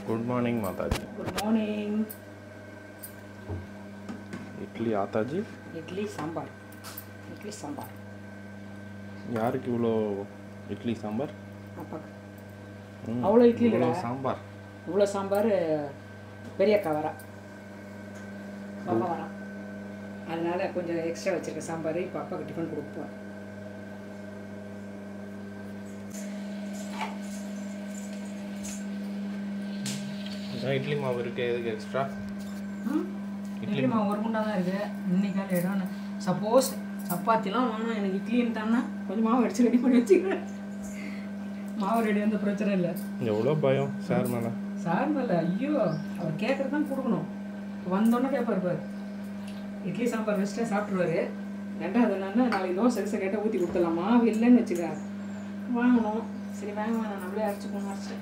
Good morning மாதாஜி good morning idli ஆத்தாஜி இட்லி சாம்பார் இட்லி சாம்பார் யாருக்கு இவ்வளோ இட்லி சாம்பார் அப்பாக்கு ம், அவ்வளோ இட்லி இவ்வளோ இல்லைடா சாம்பார் இவ்வளோ சாம்பார் பெரிய அக்கா வரா பாப்பா வரா அதனால கொஞ்சம் எக்ஸ்ட்ரா வச்சிருக்க சாம்பார் இப்போ அப்பாவுக்கு டிஃபன் கொடுப்போம் இதான் இட்லி மாவு இருக்கு எதுக்கு எக்ஸ்ட்ரா இட்லி மாவு ஒரு குண்டா தான் இருக்குது இன்னைக்கால இடம் சப்போஸ் சப்பாத்திலாம் வேணாம் எனக்கு இட்லின்னு தானே கொஞ்சம் மாவு அடிச்சு ரெடி பண்ணி வச்சுக்கிறேன் மாவு ரெடி வந்த பிரச்சனை இல்லை எவ்வளோ பயம் சார் மேலே சார் மேல ஐயோ அவர் கேட்கறது தான் கொடுக்கணும் வந்தோன்னே கேட்பார் பாரு இட்லி சாம்பார் வச்சுட்டு சாப்பிட்ருவாரு ரெண்டாவது என்னன்னா நாளைக்கு தோசை கிசை கேட்டால் ஊற்றி கொடுத்துடலாம் மாவு இல்லைன்னு வச்சுக்க வாங்கணும் சரி வாங்க வேணாம் நம்மளே அரைச்சிக்கணும் அரைச்சிட்டு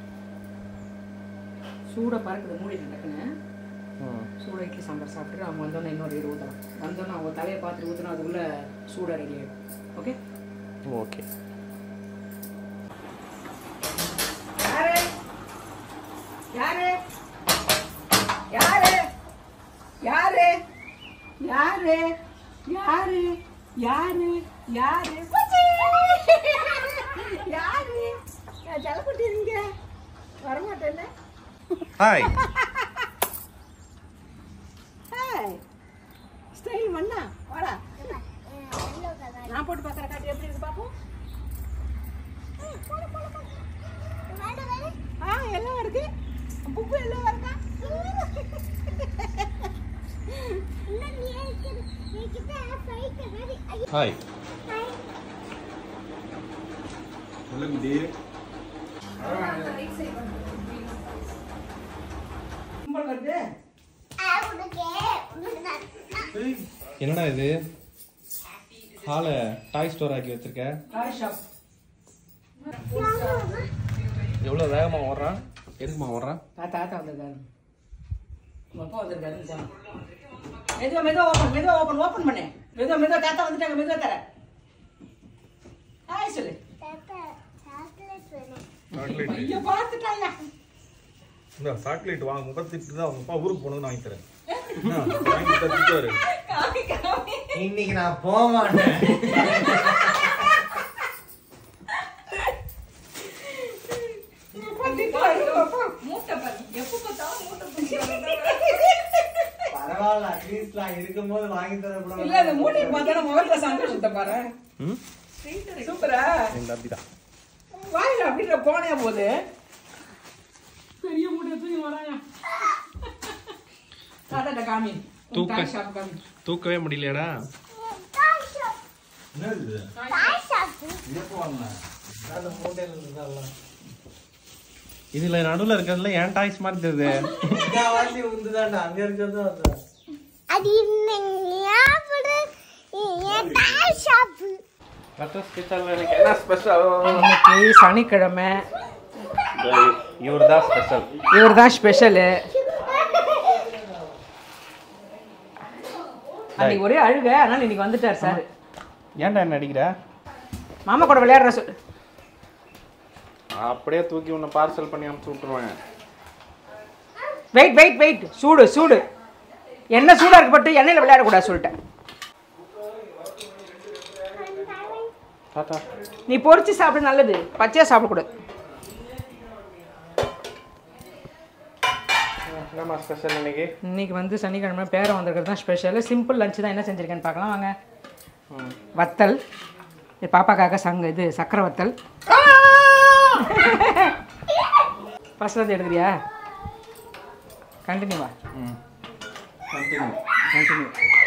சூடாக பறக்குது மூடிட்டு டக்குன்னு சூடாக இட்லி சாம்பார் சாப்பிட்டுட்டு அவங்க வந்தோன்னே இன்னொரு இது ஊற்றலாம் வந்தோன்னே அவங்க தலையை பார்த்துட்டு ஊற்றினா அதுக்குள்ளே சூடாக ரெடி ஆகிடும் ஓகே ஓகே யாரு யாரு யாரு யாரு யாரு யாரு யாரு யாரு பூச்சி! யாரு நான் ஜலக்குட்டி இருங்க வரமாட்டேன்னு ஹாய் ஹாய் ஸ்டைல் மண்ணா வாடா நான் போட்டு பார்க்குற காட்டி எப்படி இருக்கு பார்ப்போம் ஆ எல்லாம் இருக்கு புக்கு எல்லாம் இருக்கா ஹாய் கும்பல் வருது என்னடா இது ஹாலை டாய் ஸ்டோர் ஆக்கி வச்சிருக்க டாய் ஷாப் எவ்வளோ வேகமாக ஓடுறான் எதுக்குமா ஓடுறான் தாத்தா தாத்தா வந்திருக்காரு உங்க அப்பா வந்திருக்காருன்னு சொன்னான் மெதுவா மெதுவா ஓப்பன் மெதுவா ஓப்பன் ஓப்பன் பண்ணு மெதுவா மெதுவா தாத்தா வந்துட்டாங்க மெதுவா தர ஹாய் சொல்லு ஐயோ பார்த்துட்டாயா இந்த சாக்லேட் வாங்க முகத்திட்டு தான் அவங்க அப்பா ஊருக்கு போனது வாங்கி தரேன் என்ன, வாங்கி தந்துட்டாரு காமி காமி இன்னைக்கு நான் போக மாட்டேன் மூட்டை பாரு எப்போ பார்த்தாலும் மூட்டை பிடிச்சி பரவாயில்ல அட்லீஸ்ட் நான் இருக்கும்போது வாங்கி தரக்கூடாது இல்ல அந்த மூட்டையை பார்த்தா முகத்துல சந்தோஷத்தை பாரு ம் சூப்பரா இந்த அப்படி தான் வாயில அப்படின்ற போனே போது பெரிய மூட்டை தூக்கி வராயா தாத்தாட்ட காமி உன் தூக்க. தாய் ஷாப் காமி தூக்கவே முடியலையாடா என்ன இது எப்போ வாங்கினேன் அந்த மூட்டையில இருந்தால இதுல நடுவில் இருக்கிறதுல ஏன் டாய்ஸ் மாதிரி தெரியுது வாசி உந்துதான்டா அங்க இருக்கிறது அது அது ஷாப்பு ஸ்பெஷல் எனக்கு என்ன ஸ்பெஷல் இன்னைக்கு சனிக்கிழமை இவர் தான் ஸ்பெஷல் இவர் தான் ஸ்பெஷலு அன்னைக்கு ஒரே அழுக அதனால இன்னைக்கு வந்துட்டார் சார் ஏன்டா என்ன அடிக்கிற மாமா கூட விளையாடுற சொல் அப்படியே தூக்கி உன்னை பார்சல் பண்ணி அனுப்பிச்சு விட்டுருவேன் வெயிட் வெயிட் வெயிட் சூடு சூடு என்ன சூடா இருக்கப்பட்டு எண்ணெயில் விளையாடக்கூடாது சொல்லிட்டேன் டாட்டா நீ பொரிச்சு சாப்பிட நல்லது பச்சையா சாப்பிடக்கூடாது என்னம்மா ஸ்பெஷல் இன்னைக்கு இன்னைக்கு வந்து சனிக்கிழமை பேரம் வந்திருக்கிறது தான் ஸ்பெஷல் சிம்பிள் லஞ்ச் தான் என்ன செஞ்சிருக்கேன்னு பார்க்கலாம் வாங்க வத்தல் இது பாப்பாக்காக சங்க இது சக்கரை வத்தல் ஃபர்ஸ்ட் வந்து எடுக்கிறியா கண்டினியூவா ம் கண்டினியூ கண்டினியூ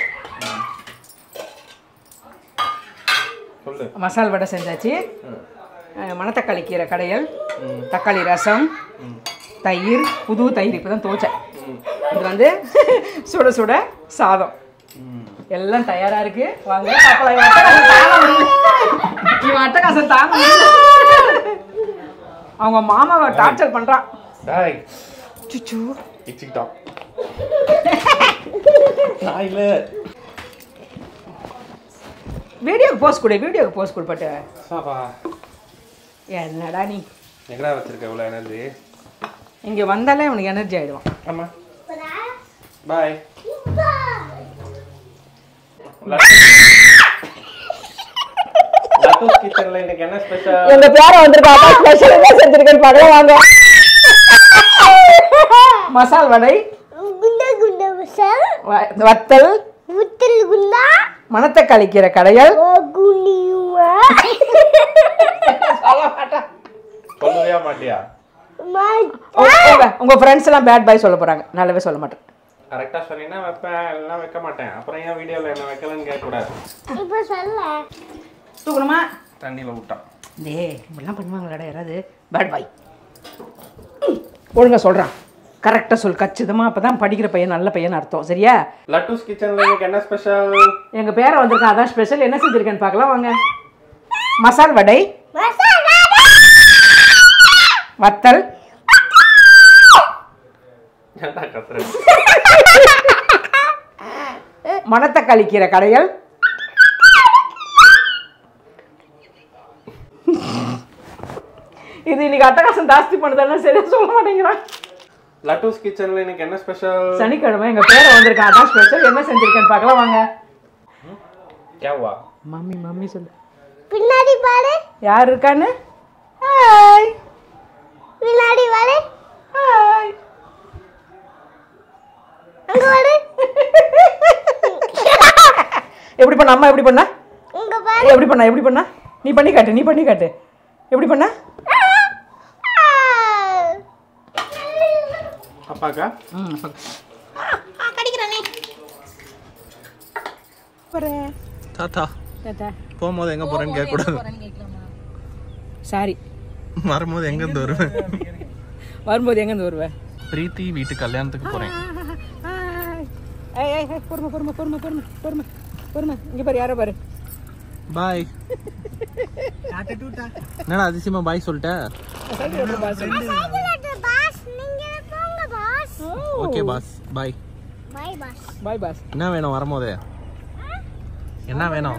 சொல்லு மசால் வடை செஞ்சாச்சு அஹ் மணத்தக்காளி கீரை கடையல் தக்காளி ரசம் தயிர் புது தயிர் இப்போ தான் துவைச்சேன் இது வந்து சுட சுட சாதம் எல்லாம் தயாரா இருக்கு வாங்க சாப்பிடலாம் இவன் அட்டகாசம் தாங்க முடியல இவன் அட்டகாசம் தாங்க முடியல அவங்க மாமாவை டார்ச்சர் பண்றான் டாய் சுச்சு இச்சிக்கிட்டான் நான் இல்லை வீடியோக்கு போஸ்ட் கொடு வீடியோக்கு போஸ்ட் கொடுப்பட்டு சாப்பா என்னடா நீ எங்கடா வச்சிருக்க இவ்வளோ எனர்ஜி இங்கே வந்தாலே அவனுக்கு எனர்ஜி ஆயிடுவான் ஆமா பாய் லட்டூஸ் கிச்சன்ல இன்னைக்கு என்ன ஸ்பெஷல் எங்க பேர வந்திருக்காங்க ஸ்பெஷல் என்ன செஞ்சிருக்கேன்னு பார்க்கலாம் வாங்க மசால் வடை குண்டா குண்டா மசால் வ- வத்தல் முத்தல் குண்டா மணத்தை கழிக்கிற கடையல் குனியுமா சொல்லவே மாட்டியா உங்க- உங்க ஃப்ரெண்ட்ஸ் எல்லாம் பேட் பாய் சொல்ல போறாங்க நல்லாவே சொல்ல மாட்டேன் கரெக்டா சொன்னீங்கன்னா வைப்பேன் இல்லைன்னா வைக்க மாட்டேன் அப்புறம் ஏன் வீடியோல என்ன வைக்கலன்னு கேட்க கூடாது இப்ப சொல்ல தூக்கணுமா தண்ணியில விட்டான் டே இப்படிலாம் பண்ணுவாங்களாடா யாராவது பேட் பாய் ஒழுங்கா சொல்றான் கரெக்டாக சொல் கச்சிதமா அப்பதான் படிக்கிற பையன் நல்ல பையன் அர்த்தம் சரியா லட்டூஸ் கிச்சன்ல இன்னைக்கு என்ன ஸ்பெஷல் எங்க பேரை வந்திருக்கான் அதான் ஸ்பெஷல் என்ன செஞ்சிருக்கேன்னு பார்க்கலாம் வாங்க மசால் வடை மசாலா வத்தல் ஏன்டா கத்துறேன் மணத்தை கழிக்கிற கடையல் இது இன்னைக்கு அட்டகாசம் ஜாஸ்தி பண்ணுதானே சரியா சொல்ல மாட்டேங்கிறான் லட்டூஸ் கிச்சன்ல இன்னைக்கு என்ன ஸ்பெஷல் சனிக்கிழமை எங்க பேரை வந்திருக்கான் அதான் ஸ்பெஷல் என்ன செஞ்சிருக்கேன்னு பார்க்கலாம் வாங்க கேவா மம்மி மம்மி சொல்லு பின்னாடி பாரு யார் இருக்கான்னு ஹாய் பின்னாடி பாரு ஹாய் அங்க பாரு எப்படி பண்ண அம்மா எப்படி பண்ணா இங்க பாரு ஏய், எப்படி பண்ணா எப்படி பண்ணா நீ பண்ணி காட்டு நீ பண்ணி காட்டு எப்படி பண்ணா அப்பாக்கா தாத்தா போகும்போது எங்க போறேன்னு கேட்க கூடாது சாரி வரும்போது எங்க இருந்து வருவேன் வரும்போது எங்கேருந்து வருவேன் பிரீத்தி வீட்டு கல்யாணத்துக்கு போறேன் ஏய் ஏய் ஏய், பொறுமை பொறுமை பொறுமை பொறுமை பொறுமை பொறுமை இங்க பாரு யாரோ பாரு பாய் என்னடா அதிசயமா பாய் சொல்லிட்டேன் பாஸ் நீங்க போங்க boss okay boss bye bye boss bye boss என்ன வேணும் வரும்போது என்ன வேணும்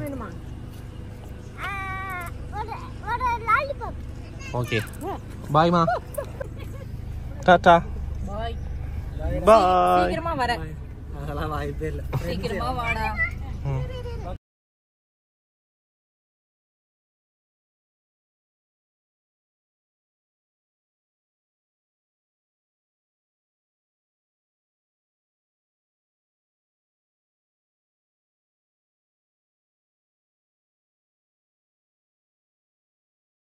ஒரு ஒரு லாலிபாப் ஓகே பாய்மா டாடா பாய் பாய் சீக்கிரமா வரேன் அதெல்லாம் வாய்ப்பே இல்லை சீக்கிரமா வாடா ம்